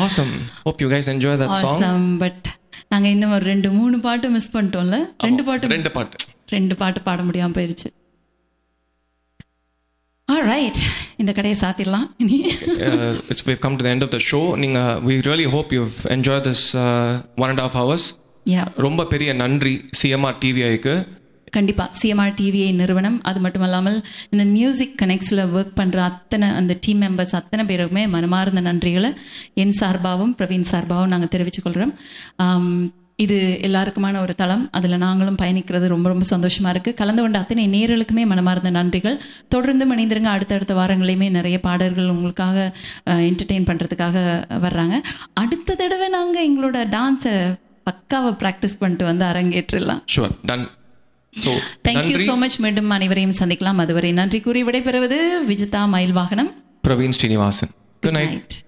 Awesome. Hope you guys enjoy that song. Awesome but நாங்க இன்னும் ஒரு ரெண்டு மூணு பாட்டு மிஸ் பண்ணிட்டோம்ல ரெண்டு பாட்டு ரெண்டு பாட்டு ரெண்டு பாட்டு பாட முடியாம போயிருச்சு ரைட் இந்த கடையை சாத்திடலாம் இனி uh, it's, we've come to the end of the show. நீங்க we really hope you've enjoyed this uh, one and a half hours. யா ரொம்ப பெரிய நன்றி சிஎம்ஆர் டிவிஐக்கு கண்டிப்பா சிஎம்ஆர் டிவிஐ நிறுவனம் அது மட்டும் இல்லாமல் இந்த மியூசிக் கனெக்ட்ஸில் ஒர்க் பண்ற அத்தனை அந்த டீம் மெம்பர்ஸ் அத்தனை பேருக்குமே மனமார்ந்த நன்றிகளை என் சார்பாகவும் பிரவீன் சார்பாகவும் நாங்கள் தெரிவித்துக் கொள்கிறோம் ஆம், இது எல்லாருக்குமான ஒரு தளம் அதில் நாங்களும் பயணிக்கிறது ரொம்ப ரொம்ப சந்தோஷமா இருக்கு கலந்து கொண்ட அத்தனை நேர்களுக்குமே மனமார்ந்த நன்றிகள் தொடர்ந்து மணிந்திருங்க அடுத்தடுத்த வாரங்களையுமே நிறைய பாடல்கள் உங்களுக்காக என்டர்டெயின் பண்றதுக்காக வர்றாங்க அடுத்த தடவை நாங்கள் எங்களோட டான்ஸை பக்காவை ப்ராக்டிஸ் பண்ணிட்டு வந்து அரங்கேற்றிடலாம் ஷுவர் டன் ஸோ தேங்க்யூ நன்றி so மச் மீண்டும் அனைவரையும் சந்திக்கலாம் அதுவரை நன்றி கூறி விடைபெறுவது Vijitha Mayil Vahanam Praveen Srinivasan good night night